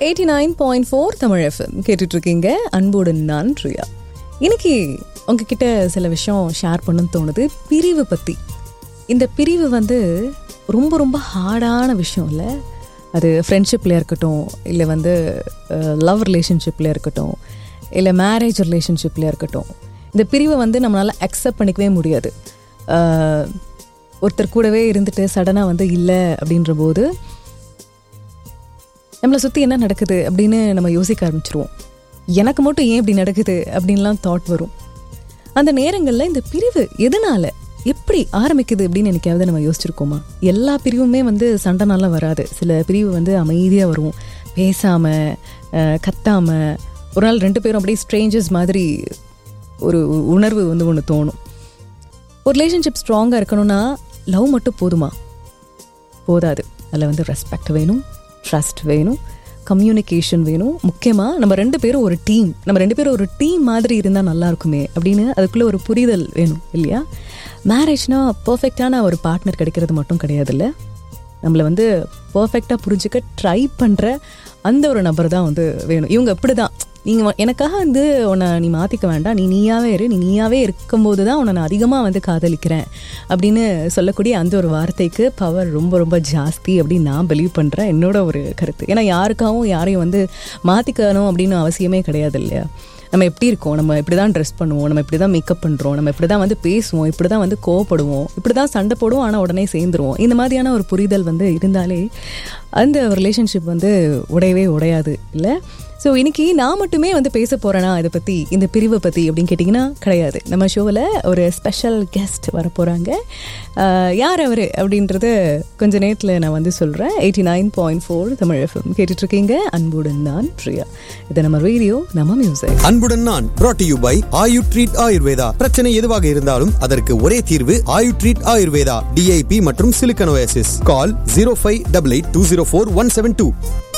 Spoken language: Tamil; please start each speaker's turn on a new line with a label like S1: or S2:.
S1: eighty nine point four Tamil FM கேட்டுட்டு இருக்கீங்க அன்போடு நான் ரியா இன்னைக்கு உங்ககிட்ட சில விஷயம் ஷேர் பண்ணணும்னு தோணுது பிரிவு பற்றி இந்த பிரிவு வந்து ரொம்ப ரொம்ப ஹார்டான விஷயம் இல்லை அது ஃப்ரெண்ட்ஷிப்பில் இருக்கட்டும் இல்லை வந்து லவ் ரிலேஷன்ஷிப்பில் இருக்கட்டும் இல்லை மேரேஜ் ரிலேஷன்ஷிப்பில் இருக்கட்டும் இந்த பிரிவை வந்து நம்மளால் அக்செப்ட் பண்ணிக்கவே முடியாது அஹ், ஒருத்தர் கூடவே இருந்துட்டு சடனாக வந்து இல்லை அப்படின்ற போது நம்மளை சுற்றி என்ன நடக்குது அப்படின்னு நம்ம யோசிக்க ஆரம்பிச்சிருவோம் எனக்கு மட்டும் ஏன் இப்படி நடக்குது அப்படின்லாம் தாட் வரும் அந்த நேரங்களில் இந்த பிரிவு எதனால எப்படி ஆரம்பிக்குது அப்படின்னு எனக்காவது நம்ம யோசிச்சிருக்கோமா எல்லா பிரிவுமே வந்து சண்டைனால வராது சில பிரிவு வந்து அமைதியாக வரும் பேசாமல் கத்தாமல் ஒரு நாள் ரெண்டு பேரும் அப்படியே ஸ்ட்ரேஞ்சர்ஸ் மாதிரி ஒரு உணர்வு வந்து ஒன்று தோணும் ஒரு ரிலேஷன்ஷிப் ஸ்ட்ராங்காக இருக்கணும்னா லவ் மட்டும் போதுமா போதாது அதில் வந்து ரெஸ்பெக்ட் வேணும் ட்ரஸ்ட் வேணும் கம்யூனிகேஷன் வேணும் முக்கியமாக நம்ம ரெண்டு பேரும் ஒரு டீம் நம்ம ரெண்டு பேரும் ஒரு டீம் மாதிரி இருந்தால் நல்லா இருக்குமே அப்படின்னு அதுக்குள்ளே ஒரு புரிதல் வேணும் இல்லையா மேரேஜ்னா பர்ஃபெக்டான ஒரு பார்ட்னர் கிடைக்கிறது மட்டும் கிடையாதுல்ல நம்மளை வந்து பர்ஃபெக்டாக புரிஞ்சுக்க ட்ரை பண்ணுற அந்த ஒரு நபர் தான் வந்து வேணும் இவங்க இப்படி தான் நீங்கள் எனக்காக வந்து உன்னை நீ மாற்றிக்க வேண்டாம் நீ நீயாவே இரு நீ நீயாவே இருக்கும்போது தான் உன்னை நான் அதிகமாக வந்து காதலிக்கிறேன் அப்படின்னு சொல்லக்கூடிய அந்த ஒரு வார்த்தைக்கு பவர் ரொம்ப ரொம்ப ஜாஸ்தி அப்படின்னு நான் பிலீவ் பண்ணுறேன் என்னோட ஒரு கருத்து ஏன்னா யாருக்காகவும் யாரையும் வந்து மாற்றிக்கணும் அப்படின்னு அவசியமே கிடையாது இல்லையா நம்ம எப்படி இருக்கோம் நம்ம இப்படி தான் ட்ரெஸ் பண்ணுவோம் நம்ம இப்படி தான் மேக்கப் பண்ணுறோம் நம்ம இப்படி தான் வந்து பேசுவோம் இப்படி தான் வந்து கோவப்படுவோம் இப்படி தான் சண்டை போடுவோம் ஆனால் உடனே சேர்ந்துருவோம் இந்த மாதிரியான ஒரு புரிதல் வந்து இருந்தாலே அந்த ரிலேஷன்ஷிப் வந்து உடையவே உடையாது இல்லை ஸோ இன்னைக்கு நான் மட்டுமே வந்து பேச போகிறேனா இதை பற்றி இந்த பிரிவை பற்றி அப்படின்னு கேட்டிங்கன்னா கிடையாது நம்ம ஷோவில் ஒரு ஸ்பெஷல் கெஸ்ட் வர போகிறாங்க யார் அவர் அப்படின்றத கொஞ்ச நேரத்தில் நான் வந்து சொல்கிறேன் eighty nine point four Tamil FM கேட்டுட்ருக்கீங்க அன்புடன் நான் பிரியா இது நம்ம ரேடியோ நம்ம மியூசிக்
S2: அன்புடன் நான் brought to you by Ayu treat Ayurveda பிரச்சனை எதுவாக இருந்தாலும் அதற்கு ஒரே தீர்வு ஆயு ட்ரீட் ஆயுர்வேதா டிஐபி மற்றும் சிலிக்கனோசிஸ் call zero five double eight two zero four one seven two